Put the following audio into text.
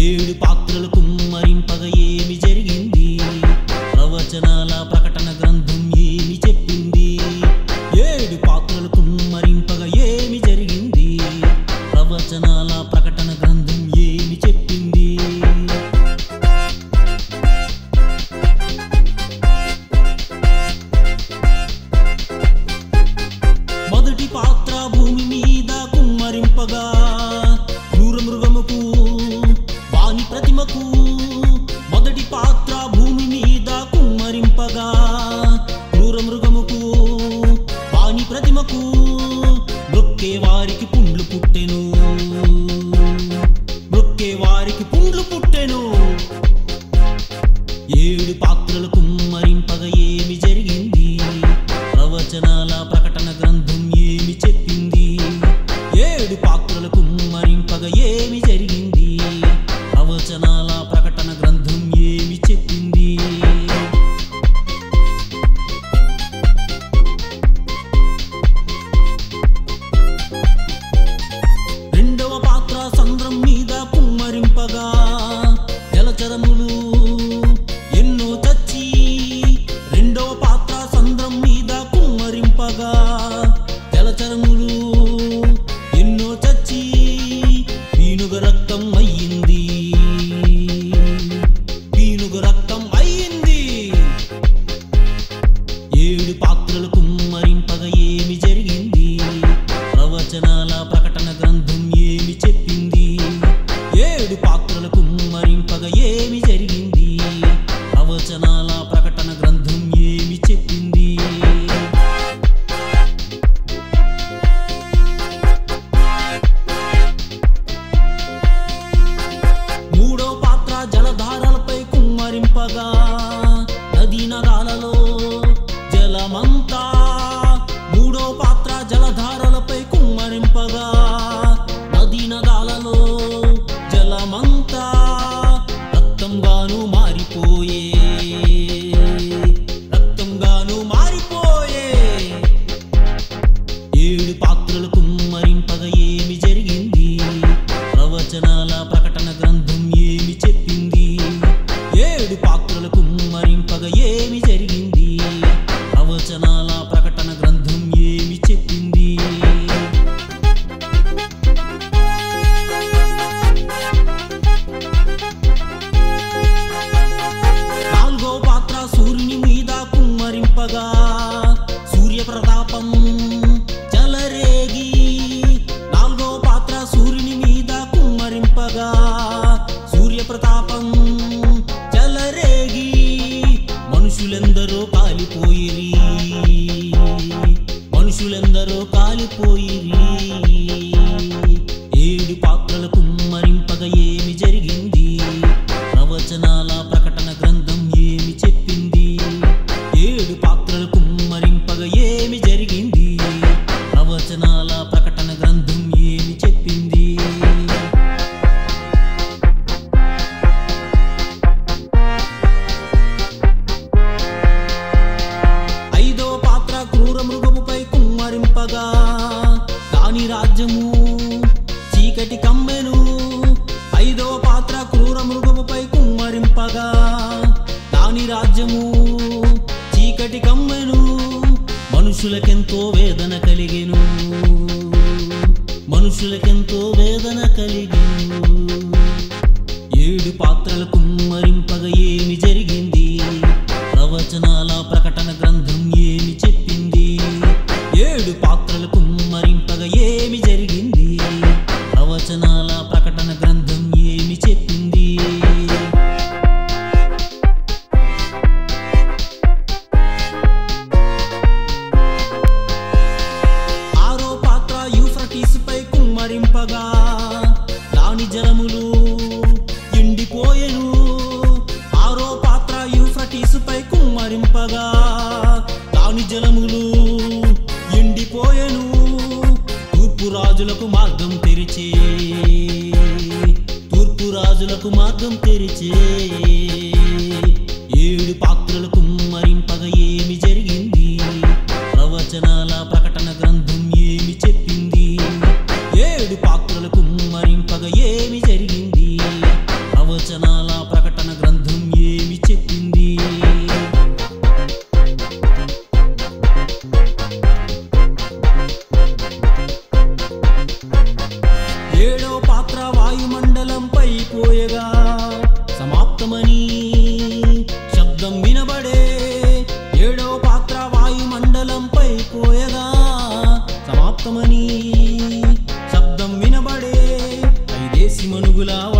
ఏడు పాత్రలు కుమ్మరింపగ ఏమి జరిగింది ప్రవచనాల ప్రకటన గ్రంథం ఏమి చెప్పింది ఏడు పాత్రలు కుమ్మరింపగ ఏమి జరిగింది ప్రవచనాల ప్రకటన గ్రంథం ఏమి చెప్పింది మొదటి పాత్ర భూమి మీద కుమ్మరింపగా క్రూర మృగముకు వాని ప్రతిమకు మొదటి పాత్ర భూమి మీద కుమ్మరింపగా క్రూర మృగముకు వాని ప్రతిమకు నొక్కే వారికి పుండ్లు పుట్టెను నొక్కే వారికి పుండ్లు పుట్టెను ఏడు పాత్రలు కుమ్మరింపగ ఏమి జరిగింది ప్రవచనాల ప్రకటన గ్రంథం ఏమి చెప్పింది ఏడు పాత్రలు కుమ్మరింపగ ఏమి జరిగింది ప్రవచనాల ప్రకటన గ్రంథం ఏమి చెప్పింది రెండవ పాత్ర సంద్రం మీద కుమ్మరింపగా జలచరములు ఎన్నో చచ్చి రెండవ పాత్ర సంద్రం మీద కుమ్మరింపగా జలచరములు ఎన్నో చచ్చి పీనుగ రక్తం అయ్యింది పీనుగ రక్తం అయ్యింది ఏడు పాత్రలు కుమ్మరింపగ ఏమి జరిగింది ప్రవచనాల ప్రకటన గ్రంథం ఏమి చెప్పింది ఏడు పాత్రలు కుమ్మరింపగ ఏమి జరిగింది ప్రవచనాల ప్రకటన గ్రంథం ఏమి చెప్పింది మూడో పాత్ర జలధారలపై కుమ్మరింపగా నదీ నదాలలో జలమంతా మూడో పాత్ర జలధారలపై కుమ్మరింపగా నదీ నదాలలో జలమంతా రక్తంగాను మారిపోయే రక్తంగాను మారిపోయే ఏడు పాత్రలు కుమ్మరింపగ ఏమి జరిగింది ప్రవచనాల ప్రకటన గ్రంథం ఏమి చెప్పింది ఏడు పాత్రలు కుమ్మరింపగ ఏమి జరిగింది ప్రవచనాల ప్రకటన గ్రంథం ఏమి చెప్పింది నాలుగో పాత్ర సూర్యుని మీద కుమ్మరింపగా సూర్య ప్రతాపం చలరేగి నాలుగో పాత్ర సూర్యుని మీద కుమ్మరింపగా సూర్య ప్రతాపం చలరేగి మనుషులెందరో కాలిపోయిరి మనుషులెందరో కాలిపోయిరి ఏడు పాత్రల కుమ్మరింపగ ఏమి జరిగింది ప్రవచనాల ప్రకటన గ్రంథం ఏమి చెప్పింది ఏడు పాత్రలు కుమ్మరింపగ ఏమి జరిగింది ప్రవచనాల ప్రకటన గ్రంథం ఏమి చెప్పింది ఐదో పాత్ర క్రూర మృగముపై కుమ్మరింపగా దాని రాజ్యము చీకటి కమ్మెను ఐదో పాత్ర క్రూర మృగముపై కుమ్మరింపగా దాని రాజ్యము చీకటి కమ్మెను మనుషులకెంతో వేదన కలిగెను మనుషులకెంతో వేదన కలిగెను ఏడు పాత్రల కుమ్మరింపగ ఏమి జరిగింది ప్రవచనాల ప్రకటన గ్రంథం ఏమి చెప్పింది ఏడు పాత్రల కుమ్మరింపగ ఏమి జరిగింది ప్రవచనాల ప్రకటన గ్రంథం ఏమి చెప్పింది ఆరో పాత్ర యూఫ్రటీస్ పై కుమ్మరింపగా దాని జలములు ఎండిపోయెను ఆరో పాత్ర యూఫ్రటీస్ పై కుమ్మరింపగా దాని జలములు ఎండిపోయెను తూర్పు రాజులకు మార్గం తెరిచే తూర్పు రాజులకు మార్గం తెరిచే ఏడు పాత్రలు కుమ్మరింపగ ఏమి జరిగింది ప్రవచనాల ప్రకటన గ్రంథం ఏమి చెప్పింది ఏడు పాత్రలు కుమ్మరింపగ ఏమి జరిగింది వెలుగులా